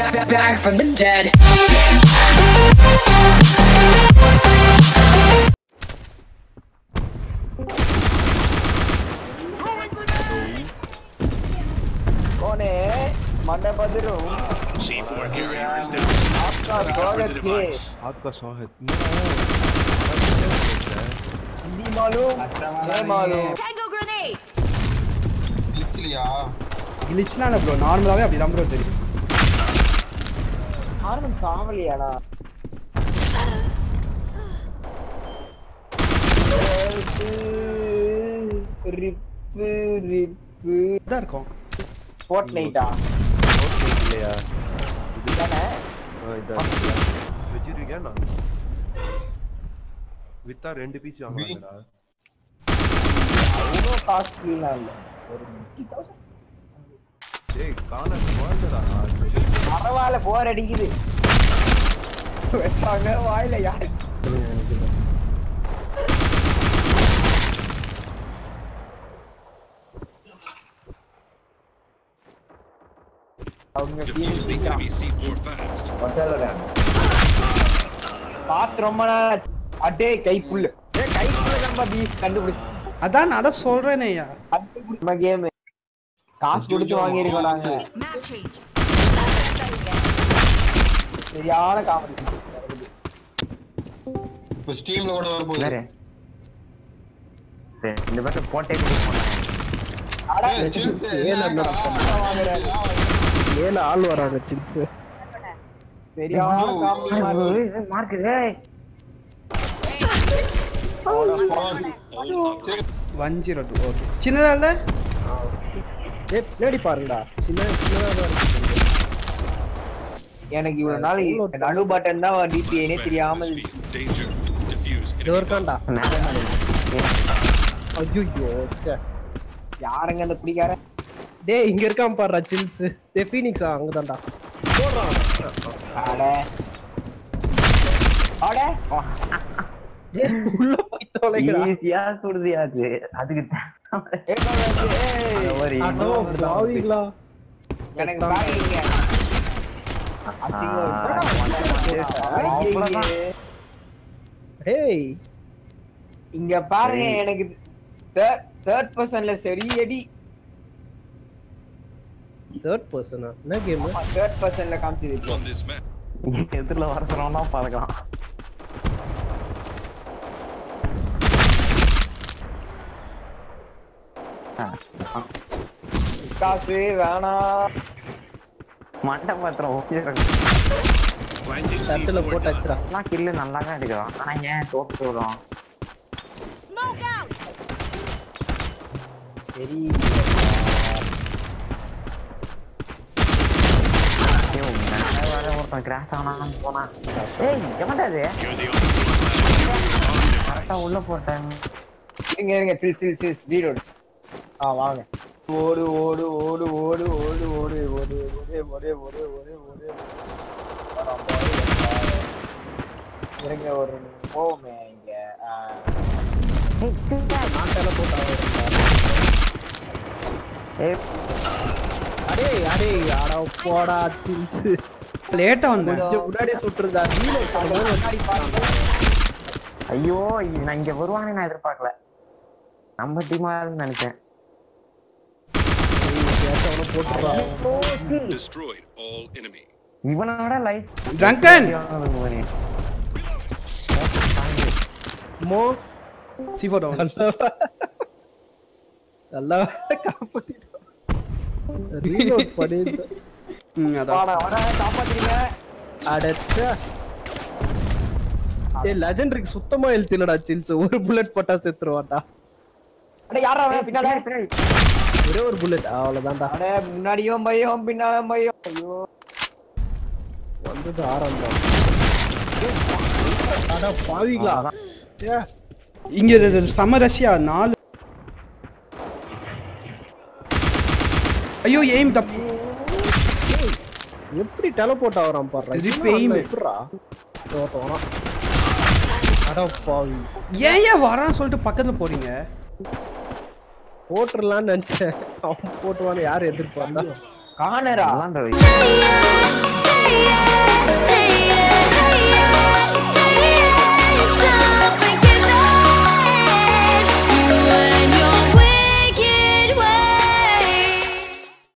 back, back, back from the dead. કોને મને બધું C4 carrier is down. आपका Recover the स्वागत है device. आपका स्वागत हिंदी मालूम नहीं मालूम Tango grenade! கிளிச்லாம் ப்ரோ நார்மலாவே அப்படி தான் ப்ரோ தெரியும் ஆரம்பம் சாவலியாடா ரிப்பு ரிப்பு தான் இருக்கும் ஸ்பாட் நைட்டா இல்லையா தானே வச்சிருக்கேன் நான் வித்தா ரெண்டு பீஸ் வாங்குறாங்கடா அவ்வளோ காஸ்ட்லிலாம் இல்லை ஒரு ஃபிஃப்டி தௌசண்ட் டேய் காண குழந்தைடா பரவாயில்ல போர் அடிக்குது வெட்டாங்க வாயில யாரு அவங்க Defuse the enemy C4 fast. பார்த்து ரொம்ப நாள் ஆச்சு. அடே கை புல்லு ஏ கை புல்லு நம்ம பீஃப் கண்டுபிடிச்சு அதான் நான் அதான் சொல்றேனேயா நம்ம கேம் காசு கொடுத்து வாங்கியிருக்கோம் நாங்க Map change. சரியான காமெடி இப்போ ஸ்டீம்ல கூட வரப்போகுது வேற சரி, இந்த பக்கம் கோட்டை கட்டி போனாங்க அட, ஏய், சில்ஸ், ஏழு வாங்குறாரு. ஏழு ஆள் வராங்க சிப்ஸ் சரியான comedy mark All up. One zero two okay சின்னதா இல்ல ஏ பின்னாடி பாருங்கடா சின்ன சின்னதா எனக்கு இவ்வளவு நாள் நடு பட்டன் தான் டிபிஏனே தெரியாம Atmosphere. Danger. Defuse enemy இருக்காண்டா ஐயோ யாருங்க அந்த குடிக்கார டேய் இங்க இருக்கான் பாருடா சில்ஸ் டே ஃபீனிக்ஸா அங்கதான்டா அட அட உள்ள போய் தொலைங்கடா ஈஸியா சுடுதியாச்சு அதுக்கு ஏய், ஏய், அந்த மாதிரி அடோ பாவிங்களா எனக்கு பாருங்க அசிங்கம் அவ்வளவுதான். டேய் இங்க பாருங்க எனக்கு தேர்ட் பர்சன்ல சரி அடி தேர்ட் பர்சனா என்ன கேம் தேர்ட் பர்சன்ல காமிச்சது இப்போ on this map. எதிரில் வர சொன்னா பழக்கலாம் காசு வேணாம் மண்டை பாத்திரம் ஓகே Planting தட்டுல C4 போட்டாச்சுடா எல்லாம் கில்லு நல்லா தான் எடுக்கிறோம் ஆனா ஏன் தோத்து போடுறோம் Smoke out! சரி ஐயோ மேல வர ஒருத்தன் கிராஷ் ஆனான்னு போனா ஏய் எவன்டா அது You're the only one கரெக்டா உள்ள போட்டேன் இருங்க இருங்க சில் சில் சில் ரீலோடு ஆ வாங்க ஓடு ஓடு ஓடு ஓடு ஓடு ஓடு ஓடு ஓடு ஓடு ஓடு ஓடு ஓடு இருங்க ஒரு போவோமே இங்க ஆ. ஏய் அடே அடே அட போடா சில்ஸ் லேட்டா வந்தேன் கொஞ்சம் முன்னாடியே சுட்டுருந்தா நீல முன்னாடி பாருங்க ஐயோ இ- நான் இங்க வருவானே நான் எதிர்பார்க்கல நம்ம டீமா நினைச்சேன் போட்டுறா Destroyed all enemy. இவனோட லைஃப் Drunken! மோ சி ஃபோர் டவுன் நல்லா நல்லா காப்பாத்திட்டோம் ரீலோட் பண்ணிருந்தேன் ம் அதான் வாடா வாடா காப்பாத்துறீங்க அடச்சா ஏய் லெஜெண்டரிக்கு சுத்தமா ஹெல்த் இல்லடா சில்ஸ் ஒரு புல்லட் போட்டா செத்துருவான்டா அட யாரா அவன் பின்னாடி ஒரே ஒரு புல்லட் அவ்வளவுதான்டா அட முன்னாடியும் பயம் பின்னாலும் பயம் ஐயோ வந்தது ஆரம்பம் அட பாவிங்களா ஏ, இங்க இது சம ரஷ்யா நாலு ஐயோ எய்ம் தப்பு எப்படி டெலபோர்ட் ஆவறான் பாரு இது பேய்மே. எப்படிடா தோட்டம் வரான் அட பாவி ஏன் ஏன் வரான்னு சொல்லிட்டு பக்கத்துல போறீங்க போட்டுடலாம்னு நினைச்சேன் அவன் போட்டுவான்னு யார் எதிர்பார்த்தா காணரா அதான் yeah.